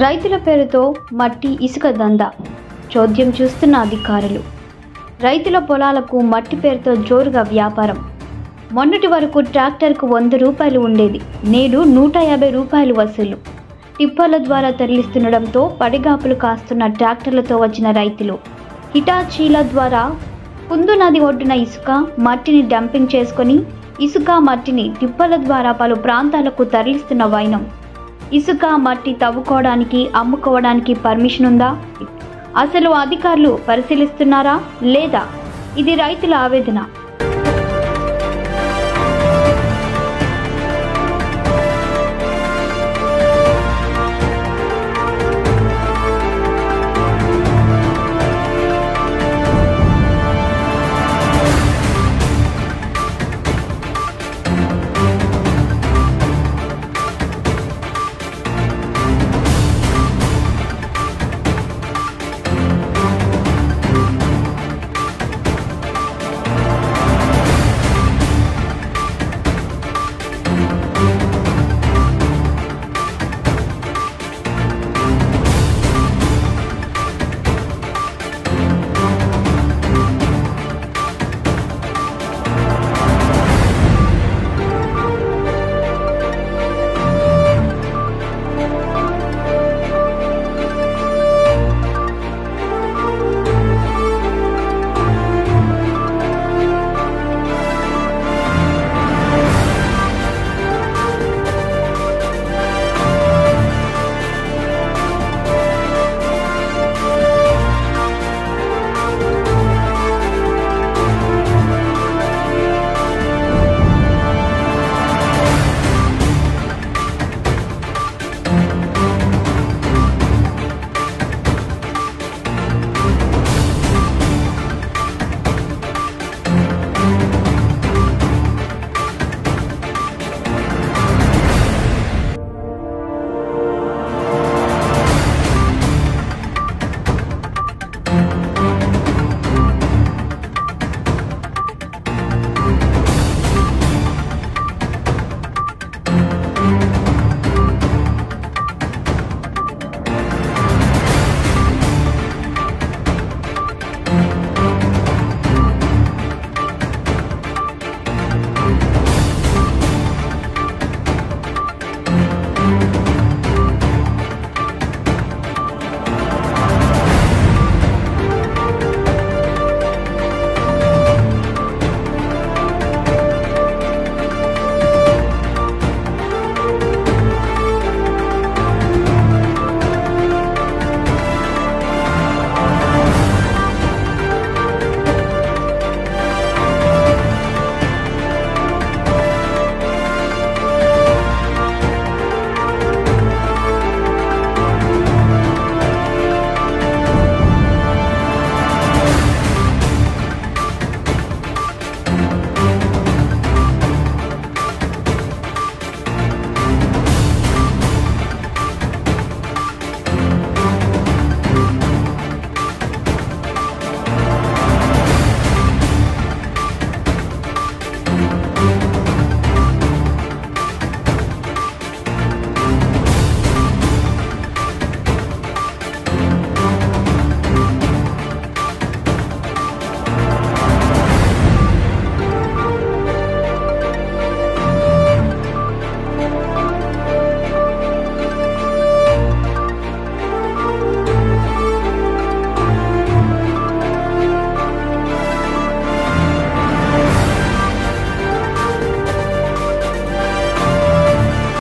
రైతుల పేరుతో మట్టి ఇసుక దందా చోద్యం చూస్తున్న అధికారులు రైతుల పొలాలకు మట్టి పేరుతో జోరుగా వ్యాపారం మొన్నటి వరకు ట్రాక్టర్కు వంద రూపాయలు ఉండేది నేడు నూట యాభై రూపాయలు వసూలు టిప్పర్ల ద్వారా తరలిస్తుండడంతో పడిగాపులు కాస్తున్న ట్రాక్టర్లతో వచ్చిన రైతులు హిటాచీల ద్వారా కుందు నది ఒడ్డున ఇసుక మట్టిని డంపింగ్ చేసుకొని ఇసుక మట్టిని టిప్పర్ల ద్వారా పలు ప్రాంతాలకు తరలిస్తున్న వైనం ఇసుక మట్టి తవ్వుకోవడానికి అమ్ముకోవడానికి పర్మిషన్ ఉందా అసలు అధికారులు పరిశీలిస్తున్నారా లేదా ఇది రైతుల ఆవేదన